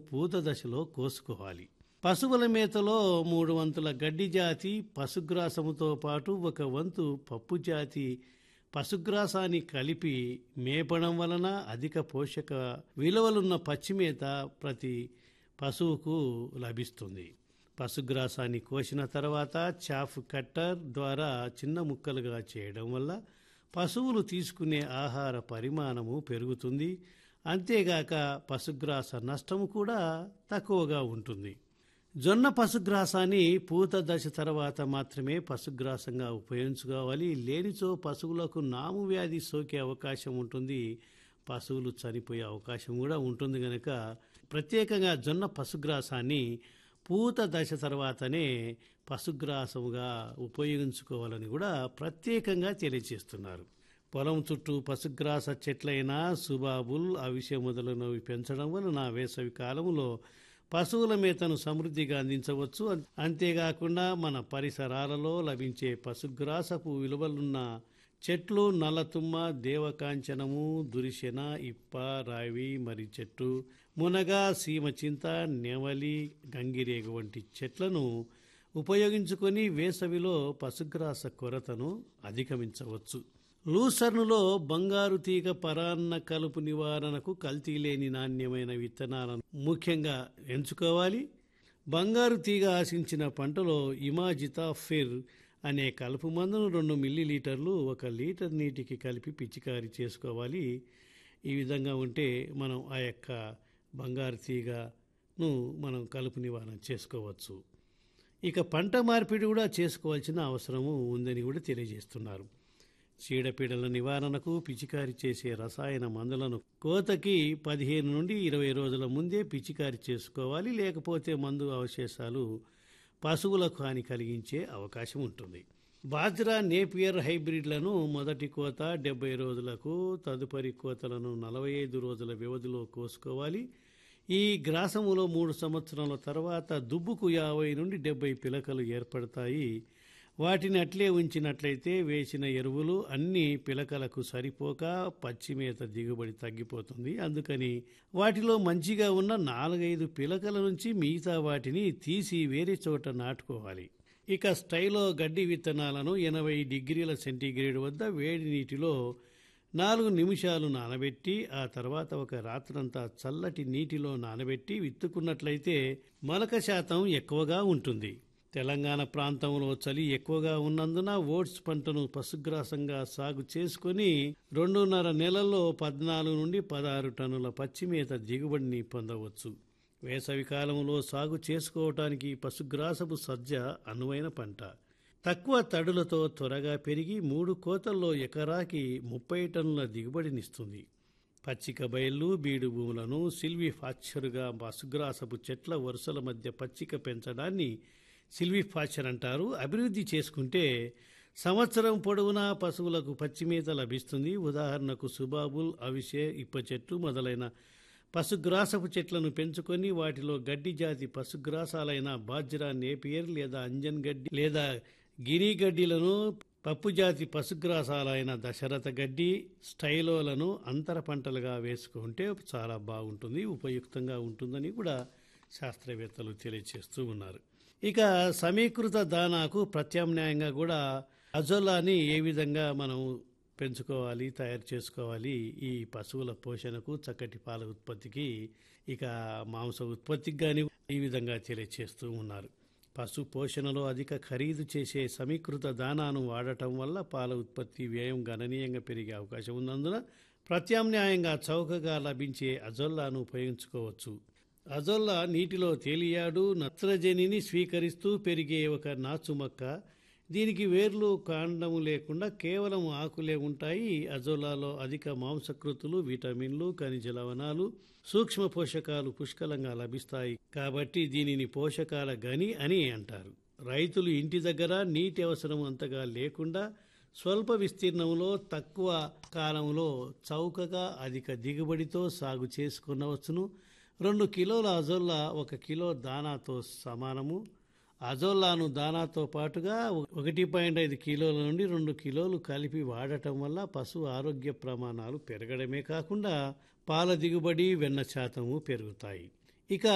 పూత దశలో కోసుకోవాలి పశువుల మేతలో మూడు వంతుల గడ్డి జాతి పశుగ్రాసముతో పాటు ఒక వంతు పప్పు జాతి పశుగ్రాసాన్ని కలిపి మేపడం వలన అధిక పోషక విలువలున్న పచ్చిమేత ప్రతి పశువుకు లభిస్తుంది పశుగ్రాసాన్ని కోసిన తర్వాత చాఫ్ కట్టర్ ద్వారా చిన్న ముక్కలుగా చేయడం వల్ల పశువులు తీసుకునే ఆహార పరిమాణము పెరుగుతుంది అంతేగాక పశుగ్రాస నష్టము కూడా తక్కువగా ఉంటుంది జొన్న పశుగ్రాసాన్ని పూత దశ తర్వాత మాత్రమే పశుగ్రాసంగా ఉపయోగించుకోవాలి లేనిచో పశువులకు నాము వ్యాధి సోకే అవకాశం ఉంటుంది పశువులు చనిపోయే అవకాశం కూడా ఉంటుంది కనుక ప్రత్యేకంగా జొన్న పశుగ్రాసాన్ని పూత దశ తర్వాతనే పశుగ్రాసముగా ఉపయోగించుకోవాలని కూడా ప్రత్యేకంగా తెలియజేస్తున్నారు పొలం చుట్టూ పశుగ్రాస చెట్లైన సుబాబుల్ అవిసె మొదలైనవి పెంచడం వలన వేసవి కాలంలో పశువుల మేతను సమృద్ధిగా అందించవచ్చు అంతేకాకుండా మన పరిసరాలలో లభించే పశుగ్రాసపు విలువలున్న చెట్లు నల్లతుమ్మ దేవకాంచనము దురిశెన ఇప్ప రావి మరి చెట్టు మునగ సీమచింత నెమలి గంగిరేగు వంటి చెట్లను ఉపయోగించుకొని వేసవిలో పశుగ్రాస కొరతను అధిగమించవచ్చు లూసర్నులో బంగారు తీగ పరాన్న కలుపు నివారణకు కల్తీ లేని నాణ్యమైన విత్తనాలను ముఖ్యంగా ఎంచుకోవాలి బంగారు తీగ ఆశించిన పంటలో ఇమాజితా ఫిర్ అనే కలుపు మందును రెండు మిల్లీ లీటర్లు ఒక లీటర్ నీటికి కలిపి పిచికారీ చేసుకోవాలి ఈ విధంగా ఉంటే మనం ఆ యొక్క బంగారు తీగను మనం కలుపు నివారణ చేసుకోవచ్చు ఇక పంట మార్పిడి కూడా చేసుకోవాల్సిన అవసరము ఉందని కూడా తెలియజేస్తున్నారు చీడపీడల నివారణకు పిచికారి చేసే రసాయన మందులను కోతకి పదిహేను నుండి ఇరవై రోజుల ముందే పిచికారి చేసుకోవాలి లేకపోతే మందు అవశేషాలు పశువులకు హాని కలిగించే అవకాశం ఉంటుంది బాజ్రా నేపియర్ హైబ్రిడ్లను మొదటి కోత డెబ్బై రోజులకు తదుపరి కోతలను నలభై ఐదు రోజుల వ్యవధిలో కోసుకోవాలి ఈ గ్రాసములో మూడు సంవత్సరాల తర్వాత దుబ్బుకు యాభై నుండి డెబ్బై పిలకలు ఏర్పడతాయి వాటిని అట్లే ఉంచినట్లయితే వేసిన ఎరువులు అన్ని పిలకలకు సరిపోక పచ్చిమేత దిగుబడి తగ్గిపోతుంది అందుకని వాటిలో మంచిగా ఉన్న నాలుగైదు పిలకల నుంచి మిగతా వాటిని తీసి వేరే చోట నాటుకోవాలి ఇక స్టైలో గడ్డి విత్తనాలను ఎనభై డిగ్రీల సెంటీగ్రేడ్ వద్ద వేడి నీటిలో నాలుగు నిమిషాలు నానబెట్టి ఆ తర్వాత ఒక రాత్రంతా చల్లటి నీటిలో నానబెట్టి విత్తుకున్నట్లయితే మొలక శాతం ఎక్కువగా ఉంటుంది తెలంగాణ ప్రాంతంలో చలి ఎక్కువగా ఉన్నందున ఓట్స్ పంటను పశుగ్రాసంగా సాగు చేసుకుని రెండున్నర నెలల్లో పద్నాలుగు నుండి పదహారు టన్నుల పచ్చిమేత దిగుబడిని పొందవచ్చు వేసవి కాలంలో సాగు చేసుకోవటానికి పశుగ్రాసపు సజ్జ అనువైన పంట తక్కువ తడులతో త్వరగా పెరిగి మూడు కోతల్లో ఎకరాకి ముప్పై టన్నుల దిగుబడినిస్తుంది పచ్చిక బయళ్ళు బీడు భూములను సిల్వి ఫాక్చరుగా పశుగ్రాసపు చెట్ల వరుసల మధ్య పచ్చిక పెంచడాన్ని సిల్వి ఫాక్చర్ అంటారు అభివృద్ధి చేసుకుంటే సంవత్సరం పొడవునా పశువులకు పచ్చిమేత లభిస్తుంది ఉదాహరణకు సుబాబుల్ అవిసె ఇప్ప చెట్టు మొదలైన పశుగ్రాసపు చెట్లను పెంచుకొని వాటిలో గడ్డి జాతి పశుగ్రాసాలైన బాజ్రా నేపియర్ లేదా అంజన్ గడ్డి లేదా గిని గడ్డిలను పప్పు జాతి పశుగ్రాసాలైన దశరథ గడ్డి స్టైలోలను అంతర పంటలుగా వేసుకుంటే చాలా బాగుంటుంది ఉపయుక్తంగా ఉంటుందని కూడా శాస్త్రవేత్తలు తెలియజేస్తూ ఉన్నారు ఇక సమీకృత దానాకు ప్రత్యామ్నాయంగా కూడా అజోలాని ఏ విధంగా మనం పెంచుకోవాలి తయారు చేసుకోవాలి ఈ పశువుల పోషణకు చక్కటి పాల ఉత్పత్తికి ఇక మాంస ఉత్పత్తికి కానీ ఈ విధంగా తెలియచేస్తూ ఉన్నారు పశు పోషణలో అధిక ఖరీదు చేసే సమీకృత దానాను వాడటం వల్ల పాల ఉత్పత్తి వ్యయం గణనీయంగా పెరిగే అవకాశం ఉన్నందున ప్రత్యామ్నాయంగా చౌకగా లభించే అజొల్లాను ఉపయోగించుకోవచ్చు అజొల్లా నీటిలో తేలియాడు నత్రజనిని స్వీకరిస్తూ పెరిగే ఒక నాచు మొక్క దీనికి వేర్లు కాండము లేకుండా కేవలం ఆకులే ఉంటాయి అజోలాలో అధిక మాంసకృతులు విటమిన్లు ఖనిజ లవణాలు సూక్ష్మ పోషకాలు పుష్కలంగా లభిస్తాయి కాబట్టి దీనిని పోషకాల గని అని అంటారు రైతులు ఇంటి దగ్గర నీటి అవసరం అంతగా లేకుండా స్వల్ప విస్తీర్ణంలో తక్కువ కాలంలో చౌకగా అధిక దిగుబడితో సాగు చేసుకునవచ్చును రెండు కిలోల అజోల్లా ఒక కిలో దానాతో సమానము అజోల్లాను దానాతో పాటుగా ఒకటి పాయింట్ ఐదు కిలోల నుండి రెండు కిలోలు కలిపి వాడటం వల్ల పశువు ఆరోగ్య ప్రమాణాలు పెరగడమే కాకుండా పాల దిగుబడి వెన్న శాతము పెరుగుతాయి ఇక